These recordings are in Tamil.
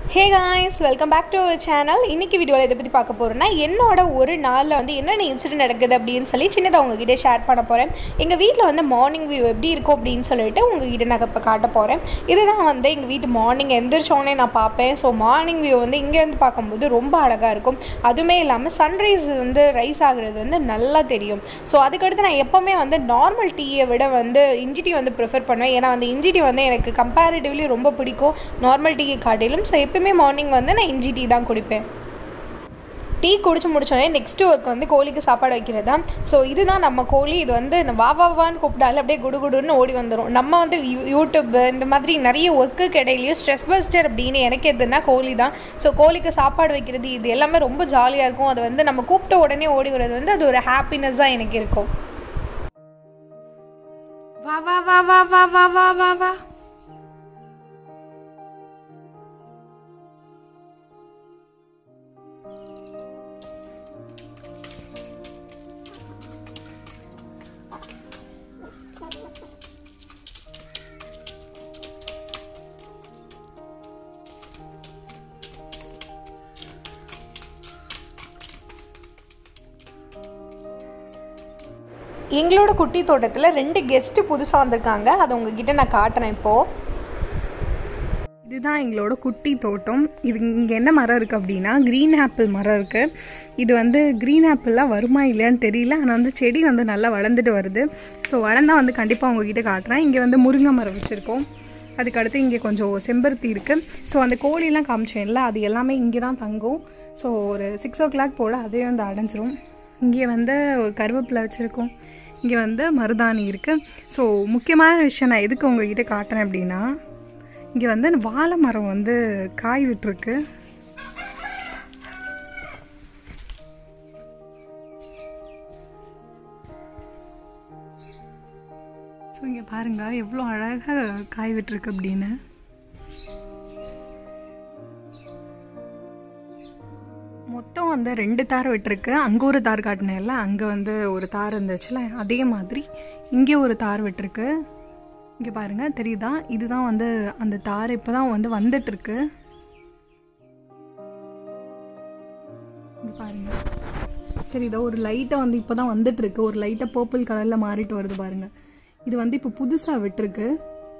hey guys welcome back to our channel இன்றைக்கி வீடியோவில் இதை பற்றி பார்க்க போகிறோன்னா என்னோட ஒரு நாளில் வந்து என்னென்ன இன்சிடென்ட் நடக்குது அப்படின்னு சொல்லி சின்னதாக உங்ககிட்ட ஷேர் பண்ண போகிறேன் எங்கள் வீட்டில் வந்து மார்னிங் வியூ எப்படி இருக்கும் அப்படின்னு சொல்லிட்டு உங்ககிட்ட நான் இப்போ காட்ட போகிறேன் இதுதான் வந்து எங்கள் வீட்டு மார்னிங் எந்திரிச்சோடனே நான் பார்ப்பேன் ஸோ மார்னிங் வியூ வந்து இங்கேருந்து பார்க்கும்போது ரொம்ப அழகாக இருக்கும் அதுவுமே இல்லாமல் சன்ரைஸ் வந்து ரைஸ் ஆகுறது வந்து நல்லா தெரியும் ஸோ அதுக்கடுத்து நான் எப்போவுமே வந்து நார்மல் டீயை விட வந்து இஞ்சி டீ வந்து ப்ரிஃபர் பண்ணுவேன் ஏன்னா வந்து இஞ்சி டீ வந்து எனக்கு கம்பேரிட்டிவ்லி ரொம்ப பிடிக்கும் நார்மல் டீயை காட்டிலும் ஸோ எப்பயுமே மார்னிங் வந்து நான் இஞ்சி டீ தான் குடிப்பேன் டீ குடிச்சு முடிச்சோடனே நெக்ஸ்ட் ஒர்க் வந்து கோழிக்கு சாப்பாடு வைக்கிறது தான் ஸோ இதுதான் நம்ம கோழி இது வந்து நான் வா வா வான்னு கூப்பிட்டாலும் அப்படியே குடு குடுன்னு ஓடி வந்துடும் நம்ம வந்து யூ யூடியூப் இந்த மாதிரி நிறைய ஒர்க்குக்கு இடையிலையும் ஸ்ட்ரெஸ் பஸ்டர் அப்படின்னு எனக்கு எதுனா கோழி தான் ஸோ கோழிக்கு சாப்பாடு வைக்கிறது இது எல்லாமே ரொம்ப ஜாலியாக இருக்கும் அது வந்து நம்ம கூப்பிட்ட உடனே ஓடி வர்றது வந்து அது ஒரு ஹாப்பினஸ் தான் எனக்கு இருக்கும் வா வா வா வா வா வா வா வா வா எங்களோட குட்டி தோட்டத்தில் ரெண்டு கெஸ்ட்டு புதுசாக வந்திருக்காங்க அதை உங்ககிட்ட நான் காட்டுறேன் இப்போது இதுதான் எங்களோட குட்டி தோட்டம் இது இங்கே என்ன மரம் இருக்குது அப்படின்னா க்ரீன் ஆப்பிள் மரம் இருக்குது இது வந்து க்ரீன் ஆப்பிள்லாம் வருமா இல்லையான்னு தெரியல ஆனால் வந்து செடி வந்து நல்லா வளர்ந்துட்டு வருது ஸோ வளர்ந்தா வந்து கண்டிப்பாக உங்ககிட்ட காட்டுறேன் இங்கே வந்து முருங்கை மரம் வச்சுருக்கோம் அதுக்கடுத்து இங்கே கொஞ்சம் செம்பருத்தி இருக்குது ஸோ அந்த கோழிலாம் காமிச்சேன்ல அது எல்லாமே இங்கே தான் தங்கும் ஸோ ஒரு சிக்ஸ் ஓ கிளாக் போல் அதே வந்து அடைஞ்சிரும் இங்கே வந்து ஒரு கருவேப்பிலை வச்சுருக்கோம் இங்கே வந்து மருதாணி இருக்குது ஸோ முக்கியமான விஷயம் நான் எதுக்கு உங்ககிட்ட காட்டுறேன் அப்படின்னா இங்கே வந்து வாழை மரம் வந்து காய் விட்டுருக்கு ஸோ இங்கே பாருங்க எவ்வளோ அழகாக காய் விட்டுருக்கு அப்படின்னு மொத்தம் வந்து ரெண்டு தார் விட்டுருக்கு அங்கே ஒரு தார் காட்டினேன்ல அங்கே வந்து ஒரு தார் இருந்துச்சுல அதே மாதிரி இங்கே ஒரு தார் விட்டுருக்கு இங்கே பாருங்க தெரியுதா இதுதான் வந்து அந்த தார் இப்போ தான் வந்து வந்துட்டு இருக்கு இங்க பாருங்க தெரியுதா ஒரு லைட்டாக வந்து இப்போ தான் வந்துட்டு இருக்கு ஒரு லைட்டாக பர்பிள் கலரில் மாறிட்டு வருது பாருங்க இது வந்து இப்போ புதுசாக விட்டுருக்கு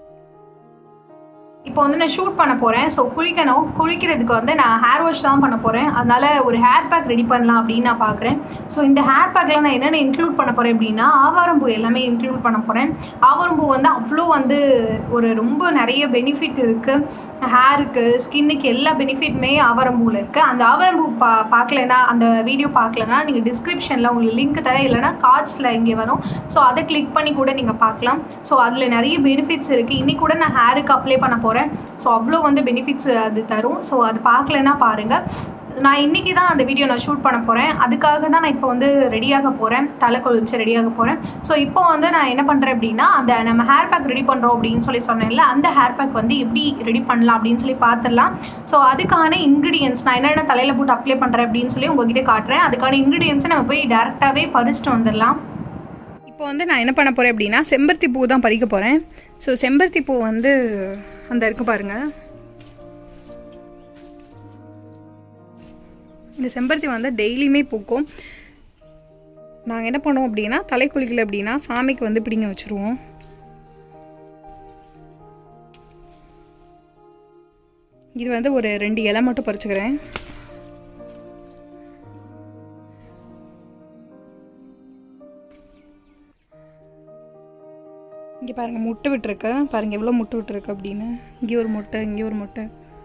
இப்போ வந்து நான் ஷூட் பண்ண போகிறேன் ஸோ குளிக்கணும் குளிக்கிறதுக்கு வந்து நான் ஹேர் வாஷ் தான் பண்ண போகிறேன் அதனால ஒரு ஹேர் பேக் ரெடி பண்ணலாம் அப்படின்னு நான் பார்க்குறேன் ஸோ இந்த ஹேர் பேக்கில் நான் என்னென்ன இன்க்ளூட் பண்ண போகிறேன் அப்படின்னா ஆவாரம்பூ எல்லாமே இன்க்ளூட் பண்ண போகிறேன் ஆவாரம்பூ வந்து அவ்வளோ வந்து ஒரு ரொம்ப நிறைய பெனிஃபிட் இருக்குது ஹேருக்கு ஸ்கின்னுக்கு எல்லா பெனிஃபிட்டுமே ஆவாரம்பூவில் இருக்குது அந்த ஆவாரம்பூ பா பார்க்கலனா அந்த வீடியோ பார்க்கலனா நீங்கள் டிஸ்கிரிப்ஷனில் உங்களுக்கு லிங்க் தர இல்லைனா கார்ட்ஸில் இங்கே வரும் ஸோ அதை கிளிக் பண்ணி கூட நீங்கள் பார்க்கலாம் ஸோ அதில் நிறைய பெனிஃபிட்ஸ் இருக்குது இன்னைக்கு கூட நான் ஹேருக்கு அப்ளை பண்ண போகிறேன் ஸோ அவ்வளோ வந்து பெனிஃபிட்ஸ் அது தரும் ஸோ அது பார்க்கலனா பாருங்கள் நான் இன்றைக்கி தான் அந்த வீடியோ நான் ஷூட் பண்ண போகிறேன் அதுக்காக தான் நான் இப்போ வந்து ரெடியாக போகிறேன் தலை கொளிச்சு ரெடியாக போகிறேன் ஸோ இப்போ வந்து நான் என்ன பண்ணுறேன் அப்படின்னா அந்த நம்ம ஹேர் பேக் ரெடி பண்ணுறோம் அப்படின்னு சொல்லி சொன்னேன்ல அந்த ஹேர் பேக் வந்து எப்படி ரெடி பண்ணலாம் அப்படின்னு சொல்லி பார்த்துடலாம் ஸோ அதுக்கான இன்க்ரீடியன்ஸ் நான் என்னென்ன தலையில் போட்டு அப்ளை பண்ணுறேன் அப்படின்னு சொல்லி உங்ககிட்ட காட்டுறேன் அதுக்கான இன்க்ரீடியன்ஸை நம்ம போய் டேரெக்டாகவே பறிச்சுட்டு வந்துடலாம் இப்போ வந்து நான் என்ன பண்ண போகிறேன் அப்படின்னா செம்பருத்தி பூ தான் பறிக்க போகிறேன் ஸோ செம்பருத்தி பூ வந்து அந்த இருக்கு பாருங்க இந்த செம்பருத்தி வந்து டெய்லியுமே பூக்கும் நாங்கள் என்ன பண்ணுவோம் அப்படின்னா தலை குளிக்கல அப்படின்னா சாமிக்கு வந்து பிடிங்க வச்சுருவோம் இது வந்து ஒரு ரெண்டு இலை மட்டும் பறிச்சுக்கிறேன் இங்கே பாருங்கள் முட்டை விட்டுருக்கு பாருங்கள் எவ்வளோ முட்டை விட்டுருக்கு அப்படின்னு இங்கே ஒரு முட்டை இங்கே ஒரு முட்டை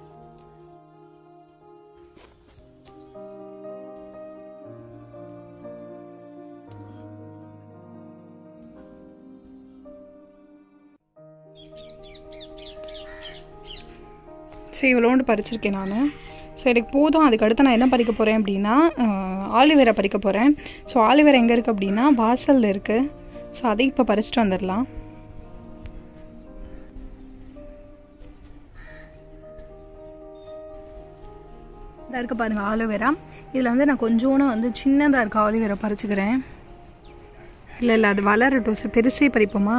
சரி இவ்வளோண்டு பறிச்சிருக்கேன் நான் ஸோ எனக்கு போதும் அதுக்கடுத்து நான் என்ன பறிக்க போகிறேன் அப்படின்னா ஆலிவேரா பறிக்க போகிறேன் ஸோ ஆலிவேரா எங்கே இருக்குது அப்படின்னா வாசலில் இருக்குது ஸோ அதை இப்போ பறிச்சிட்டு வந்துடலாம் இதாக இருக்க பாருங்கள் ஆலோவேரா இதில் வந்து நான் கொஞ்சோன்னு வந்து சின்னதாக இருக்க ஆலிவேரா பறிச்சுக்கிறேன் இல்லை இல்லை அது வளரட்டும் சரி, பெருசே பறிப்போமா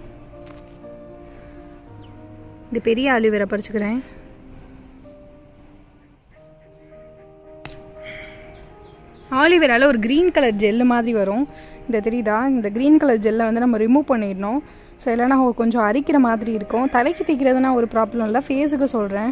இந்த பெரிய ஆலிவேரா பறிச்சுக்கிறேன் ஆலிவேரால ஒரு க்ரீன் கலர் ஜெல்லு மாதிரி வரும் இந்த தெரியுதா இந்த க்ரீன் கலர் ஜெல்லை வந்து நம்ம ரிமூவ் பண்ணிடணும் ஸோ இல்லைனா கொஞ்சம் அரிக்கிற மாதிரி இருக்கும் தலைக்கு தேய்க்கிறதுனா ஒரு ப்ராப்ளம் இல்லை ஃபேஸுக்கு சொல்கிறேன்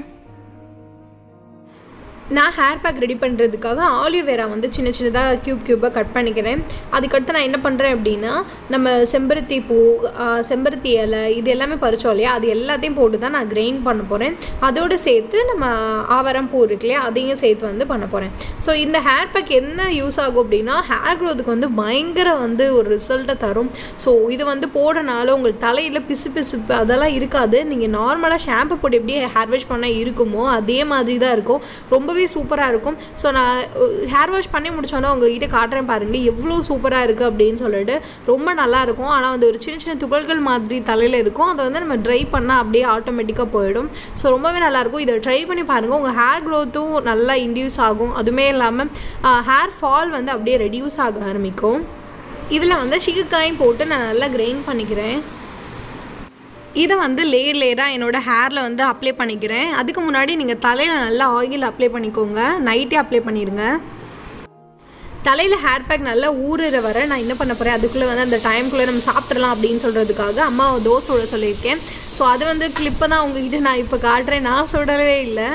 நான் ஹேர் பேக் ரெடி பண்ணுறதுக்காக ஆலிவேரா வந்து சின்ன சின்னதாக க்யூப் க்யூப்பாக கட் பண்ணிக்கிறேன் அதுக்கடுத்து நான் என்ன பண்ணுறேன் அப்படின்னா நம்ம செம்பருத்தி பூ ஆஹ், செம்பருத்தி இலை இது எல்லாமே பறிச்சோம் இல்லையா அது எல்லாத்தையும் போட்டு தான் நான் கிரைண்ட் பண்ண போகிறேன் அதோடு சேர்த்து நம்ம ஆவாரம் பூ இருக்கு இல்லையா அதையும் சேர்த்து வந்து பண்ண போகிறேன் ஸோ இந்த ஹேர் பேக் என்ன யூஸ் ஆகும் அப்படின்னா ஹேர் க்ரோத்துக்கு வந்து பயங்கர வந்து ஒரு ரிசல்ட்டை தரும் ஸோ இது வந்து போடனால உங்களுக்கு தலையில் பிசு பிசுப்பு அதெல்லாம் இருக்காது நீங்கள் நார்மலாக ஷாம்பு போட்டு எப்படி ஹேர் வாஷ் பண்ணால் இருக்குமோ அதே மாதிரி தான் இருக்கும் ரொம்பவே சூப்பராக இருக்கும் ஸோ நான் ஹேர் வாஷ் பண்ணி முடிச்சோன்னே உங்ககிட்ட காட்டுறேன் பாருங்கள் எவ்வளோ சூப்பராக இருக்குது அப்படின்னு சொல்லிட்டு ரொம்ப நல்லா இருக்கும் ஆனால் வந்து ஒரு சின்ன சின்ன துகள்கள் மாதிரி தலையில் இருக்கும் அதை வந்து நம்ம ட்ரை பண்ணால் அப்படியே ஆட்டோமேட்டிக்காக போயிடும் ஸோ ரொம்பவே நல்லாயிருக்கும் இதை ட்ரை பண்ணி பாருங்கள் உங்கள் ஹேர் க்ரோத்தும் நல்லா இன்டியூஸ் ஆகும் அதுவுமே இல்லாமல் ஹேர் ஃபால் வந்து அப்படியே ரெடியூஸ் ஆக ஆரம்பிக்கும் இதில் வந்து சிகுக்காயும் போட்டு நான் நல்லா கிரைண்ட் பண்ணிக்கிறேன் இதை வந்து லேயர் லேயராக என்னோட ஹேரில் வந்து அப்ளை பண்ணிக்கிறேன் அதுக்கு முன்னாடி நீங்கள் தலையில் நல்லா ஆயில் அப்ளை பண்ணிக்கோங்க நைட்டே அப்ளை பண்ணிடுங்க தலையில் ஹேர் பேக் நல்லா ஊறுற வர நான் என்ன பண்ண போகிறேன் அதுக்குள்ளே வந்து அந்த டைம்குள்ளே நம்ம சாப்பிட்றலாம் அப்படின்னு சொல்கிறதுக்காக அம்மா தோசை விட சொல்லியிருக்கேன் ஸோ அது வந்து கிளிப்பை தான் உங்ககிட்ட நான் இப்போ காட்டுறேன் நான் சொல்லவே இல்லை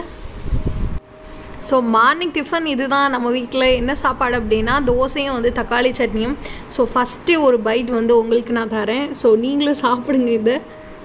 ஸோ மார்னிங் டிஃபன் இதுதான் நம்ம வீட்டில் என்ன சாப்பாடு அப்படின்னா தோசையும் வந்து தக்காளி சட்னியும் ஸோ ஃபஸ்ட்டு ஒரு பைட் வந்து உங்களுக்கு நான் தரேன் ஸோ நீங்களும் சாப்பிடுங்க இதை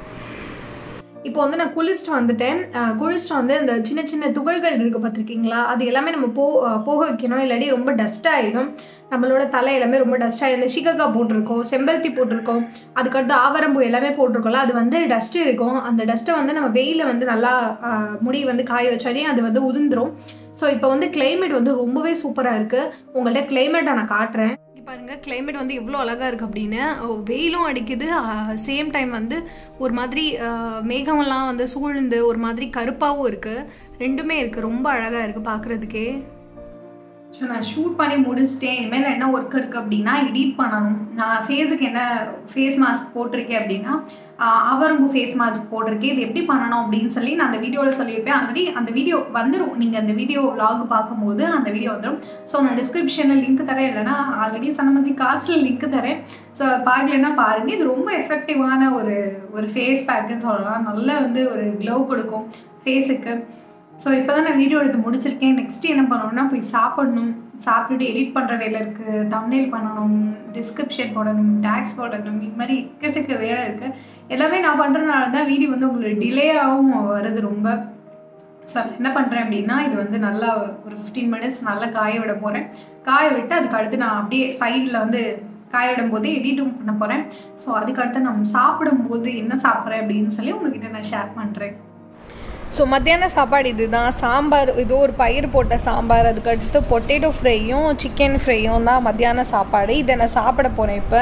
இப்போ வந்து நான் குளிச்சுட்டு வந்துட்டேன் அஹ் குளிச்சுட்டு வந்து இந்த சின்ன சின்ன துகள்கள் இருக்குது பார்த்துருக்கீங்களா அது எல்லாமே நம்ம போ அஹ் போக வைக்கணும் இல்லாட்டி ரொம்ப டஸ்ட் ஆகிடும் நம்மளோட தலை எல்லாமே ரொம்ப டஸ்ட் ஆகிடும் இந்த சிகக்கா போட்டிருக்கோம் செம்பருத்தி போட்டிருக்கோம் அதுக்கடுத்து ஆவரம்பூ எல்லாமே போட்டிருக்கோம்ல அது வந்து டஸ்ட் இருக்கும் அந்த டஸ்ட்டை வந்து நம்ம வெயிலில் வந்து நல்லா அஹ், முடி வந்து காய வச்சாலே அது வந்து உதிர்ந்துரும் ஸோ இப்போ வந்து கிளைமேட் வந்து ரொம்பவே சூப்பராக இருக்குது உங்கள்கிட்ட கிளைமேட்டை நான் காட்டுறேன் இங்க பாருங்க கிளைமேட் வந்து எவ்வளோ அழகாக இருக்குது அப்படின்னு அஹ் வெயிலும் அடிக்குது சேம் டைம் வந்து ஒரு மாதிரி அஹ், மேகமெல்லாம் வந்து சூழ்ந்து ஒரு மாதிரி கருப்பாகவும் இருக்குது ரெண்டுமே இருக்குது ரொம்ப அழகாக இருக்குது பார்க்குறதுக்கே ஸோ நான் ஷூட் பண்ணி முடிச்சிட்டேன் இனிமேல் என்ன ஒர்க் இருக்குது அப்படின்னா எடிட் பண்ணணும் நான் ஃபேஸுக்கு என்ன ஃபேஸ் மாஸ்க் போட்டிருக்கேன் அப்படின்னா ஆஹ் அவரம்பு ஃபேஸ் மாஸ்க் போட்டிருக்கேன் இது எப்படி பண்ணணும் அப்படின்னு சொல்லி நான் அந்த வீடியோவில் சொல்லியிருப்பேன் ஆல்ரெடி அந்த வீடியோ வந்துடும் நீங்கள் அந்த வீடியோ vlog பார்க்கும்போது அந்த வீடியோ வந்துடும் ஸோ நான் டிஸ்கிரிப்ஷனில் லிங்க் தரேன் இல்லைனா ஆல்ரெடி சொன்ன மாதிரி கார்ட்ஸில் லிங்க் தரேன் ஸோ பார்க்கலன்னா பாருங்கள் இது ரொம்ப எஃபெக்டிவான ஒரு ஒரு ஃபேஸ் பேக்குன்னு சொல்லலாம் நல்ல வந்து ஒரு க்ளோ கொடுக்கும் ஃபேஸுக்கு ஸோ இப்போ தான் நான் வீடியோ எடுத்து முடிச்சிருக்கேன் நெக்ஸ்ட்டு என்ன பண்ணணும்னா போய் சாப்பிடணும் சாப்பிட்டுட்டு எடிட் பண்ணுற வேலை இருக்குது தம்ப்நெயில் பண்ணணும் டிஸ்கிரிப்ஷன் போடணும் டேக்ஸ் போடணும் இது மாதிரி எக்கச்சக்க வேலை இருக்குது எல்லாமே நான் பண்ணுறதுனால தான் வீடியோ வந்து உங்களுக்கு டிலேயாகவும் வருது ரொம்ப ஸோ என்ன பண்ணுறேன் அப்படின்னா இது வந்து நல்லா ஒரு ஃபிஃப்டீன் மினிட்ஸ் நல்லா காய விட போகிறேன் காய விட்டு அதுக்கு அடுத்து நான் அப்படியே சைடில் வந்து காய விடும் போது எடிட்டும் பண்ண போகிறேன் ஸோ அதுக்கு அடுத்து நம்ம சாப்பிடும்போது என்ன சாப்பிட்றேன் அப்படின்னு சொல்லி உங்ககிட்ட நான் ஷேர் பண்ணுறேன் ஸோ மத்தியான சாப்பாடு இதுதான் சாம்பார் ஏதோ ஒரு பயிர் போட்ட சாம்பார் அதுக்கு அடுத்து பொட்டேட்டோ ஃப்ரையும் சிக்கன் ஃப்ரையும் தான் மத்தியான சாப்பாடு இதை நான் சாப்பிட போகிறேன் இப்போ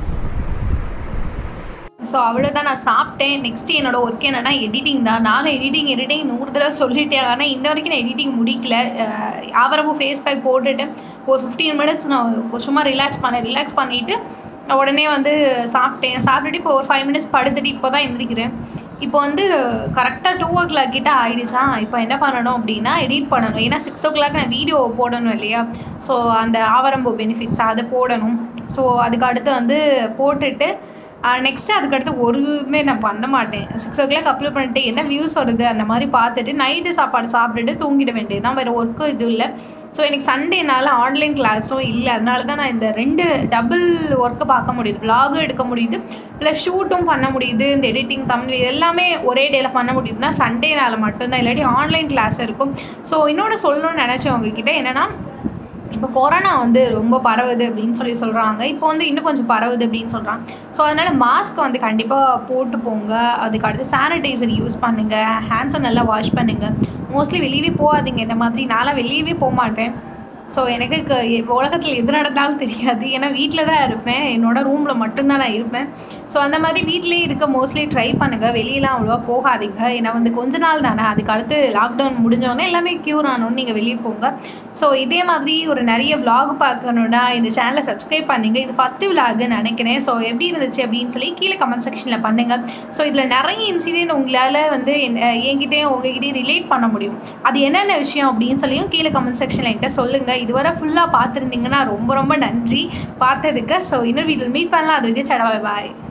ஸோ அவ்வளோதான் நான் சாப்பிட்டேன் நெக்ஸ்ட் என்னோட ஒர்க் என்னன்னா எடிட்டிங் தான் நானும் எடிட்டிங் எடிட்டிங் நூறு தடவை சொல்லிட்டேன் ஆனால் இன்ன வரைக்கும் நான் எடிட்டிங் முடிக்கல அஹ் ஆவரமும் ஃபேஸ் பேக் போட்டுட்டு ஒரு ஃபிஃப்டீன் மினிட்ஸ் நான் சும்மா ரிலாக்ஸ் பண்ணேன் ரிலாக்ஸ் பண்ணிவிட்டு உடனே வந்து சாப்பிட்டேன் சாப்பிட்டுட்டு இப்போ ஒரு ஃபைவ் மினிட்ஸ் படுத்துட்டு இப்போ தான் எந்திரிக்கிறேன் இப்போ வந்து கரெக்டாக டூ ஓ கிளாக் கிட்ட ஆயிடுச்சா இப்போ என்ன பண்ணணும் அப்படின்னா எடிட் பண்ணணும் ஏன்னா சிக்ஸ் ஓ கிளாக் நான் வீடியோ போடணும் இல்லையா ஸோ அந்த ஆவரம்பு பெனிஃபிட்ஸ் அதை போடணும் ஸோ அதுக்கு அடுத்து வந்து போட்டுட்டு நெக்ஸ்ட்டு அதுக்கடுத்து ஒருமே நான் பண்ண மாட்டேன் சிக்ஸ் ஓ கிளாக் அப்லோட் பண்ணிட்டு என்ன வியூஸ் வருது அந்த மாதிரி பார்த்துட்டு நைட்டு சாப்பாடு சாப்பிட்டுட்டு தூங்கிட வேண்டியது தான் வேறு ஒர்க்கும் இது இல்லை ஸோ எனக்கு சண்டேனால ஆன்லைன் கிளாஸும் இல்லை அதனால தான் நான் இந்த ரெண்டு டபுள் ஒர்க்கை பார்க்க முடியுது vlog எடுக்க முடியுது ப்ளஸ் ஷூட்டும் பண்ண முடியுது இந்த எடிட்டிங் தமிழ் இது எல்லாமே ஒரே டேயில் பண்ண முடியுதுன்னா சண்டேனால மட்டும்தான் இல்லாட்டி ஆன்லைன் கிளாஸ் இருக்கும் ஸோ இன்னொன்று சொல்லணும்னு நினச்சேன் உங்ககிட்ட என்னென்னா இப்போ கொரோனா வந்து ரொம்ப பரவுது அப்படின்னு சொல்லி சொல்கிறாங்க இப்போ வந்து இன்னும் கொஞ்சம் பரவுது அப்படின்னு சொல்கிறாங்க ஸோ அதனால் மாஸ்க் வந்து கண்டிப்பாக போட்டு போங்க அதுக்கு அடுத்து சானிடைசர் யூஸ் பண்ணுங்கள் ஹேண்ட்ஸை நல்லா வாஷ் பண்ணுங்கள் மோஸ்ட்லி வெளியவே போகாதீங்க இந்த மாதிரி நான்லாம் வெளியவே போக மாட்டேன் ஸோ எனக்கு க- உலகத்தில் எது நடந்தாலும் தெரியாது ஏன்னா வீட்டில் தான் இருப்பேன் என்னோட ரூமில் மட்டும்தான் நான் இருப்பேன் ஸோ அந்த மாதிரி வீட்டிலே இருக்க மோஸ்ட்லி ட்ரை பண்ணுங்கள் வெளியெலாம் அவ்வளோவா போகாதீங்க ஏன்னா வந்து கொஞ்ச நாள் தானே அதுக்கு அடுத்து லாக்டவுன் முடிஞ்சோடனே எல்லாமே க்யூர் ஆனோன்னு நீங்கள் வெளியே போங்க ஸோ இதே மாதிரி ஒரு நிறைய vlog பார்க்கணுன்னா இந்த சேனலை சப்ஸ்கிரைப் பண்ணுங்க இது ஃபஸ்ட்டு விலாகுன்னு நினைக்கிறேன் ஸோ எப்படி இருந்துச்சு அப்படின்னு சொல்லி கீழே கமெண்ட் செக்ஷனில் பண்ணுங்கள் ஸோ இதில் நிறைய இன்சிடென்ட் உங்களால் வந்து என்- என்கிட்டயும் உங்ககிட்டயும் ரிலேட் பண்ண முடியும் அது என்னென்ன விஷயம் அப்படின்னு சொல்லியும் கீழே கமெண்ட் செக்ஷனில் என்கிட்ட சொல்லுங்கள் இதுவரை ஃபுல்லாக பார்த்துருந்தீங்கன்னா ரொம்ப ரொம்ப நன்றி பார்த்ததுக்கு ஸோ இன்னொரு வீடியோ மீட் பண்ணலாம் அது வரைக்கும் சடவாய் பாய்